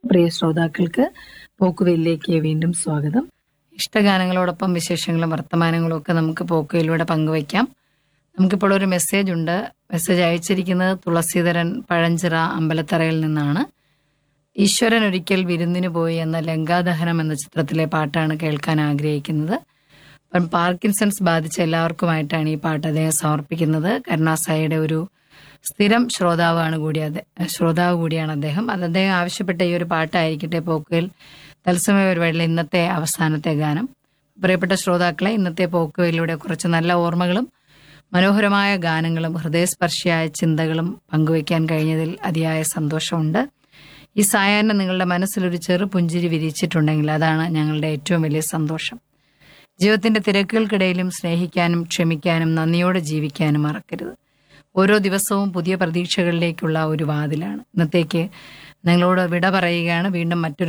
പ്രിയ ശ്രോതാക്കൾക്ക് പോക്കുവെല്ലിലേക്ക് വീണ്ടും സ്വാഗതം ഇഷ്ടഗാനങ്ങളോടൊപ്പം വിശേഷങ്ങളും വർത്തമാനങ്ങളും ഒക്കെ നമുക്ക് പോക്കയിലൂടെ പങ്കുവയ്ക്കാം നമുക്കിപ്പോൾ ഒരു മെസ്സേജ് ഉണ്ട് മെസ്സേജ് അയച്ചിരിക്കുന്നത് തുളസീധരൻ പഴഞ്ചിറ അമ്പലത്തറയിൽ നിന്നാണ് ഈശ്വരൻ ഒരിക്കൽ വിരുന്നിന് പോയി എന്ന ലങ്കാദഹനം എന്ന ചിത്രത്തിലെ പാട്ടാണ് കേൾക്കാൻ ആഗ്രഹിക്കുന്നത് അപ്പം പാർക്കിൻസൺസ് ബാധിച്ച എല്ലാവർക്കുമായിട്ടാണ് ഈ പാട്ട് അദ്ദേഹം സമർപ്പിക്കുന്നത് കരുണാസായിയുടെ ഒരു സ്ഥിരം ശ്രോതാവാണ് കൂടി അതെ ശ്രോതാവ് കൂടിയാണ് അദ്ദേഹം അത് അദ്ദേഹം ആവശ്യപ്പെട്ട ഈ ഒരു പാട്ടായിരിക്കട്ടെ പോക്കുകൾ തത്സമയ പരിപാടിയിലെ ഇന്നത്തെ അവസാനത്തെ ഗാനം പ്രിയപ്പെട്ട ശ്രോതാക്കളെ ഇന്നത്തെ പോക്കുവയിലൂടെ കുറച്ച് നല്ല ഓർമ്മകളും മനോഹരമായ ഗാനങ്ങളും ഹൃദയസ്പർശിയായ ചിന്തകളും പങ്കുവയ്ക്കാൻ കഴിഞ്ഞതിൽ അതിയായ സന്തോഷമുണ്ട് ഈ സായാഹ്നം നിങ്ങളുടെ മനസ്സിലൊരു ചെറു പുഞ്ചിരി വിരിച്ചിട്ടുണ്ടെങ്കിൽ അതാണ് ഞങ്ങളുടെ ഏറ്റവും വലിയ സന്തോഷം ജീവിതത്തിന്റെ തിരക്കുകൾക്കിടയിലും സ്നേഹിക്കാനും ക്ഷമിക്കാനും നന്ദിയോടെ ജീവിക്കാനും മറക്കരുത് ഓരോ ദിവസവും പുതിയ പ്രതീക്ഷകളിലേക്കുള്ള ഒരു വാതിലാണ് ഇന്നത്തേക്ക് നിങ്ങളോട് വിട പറയുകയാണ് വീണ്ടും മറ്റൊരു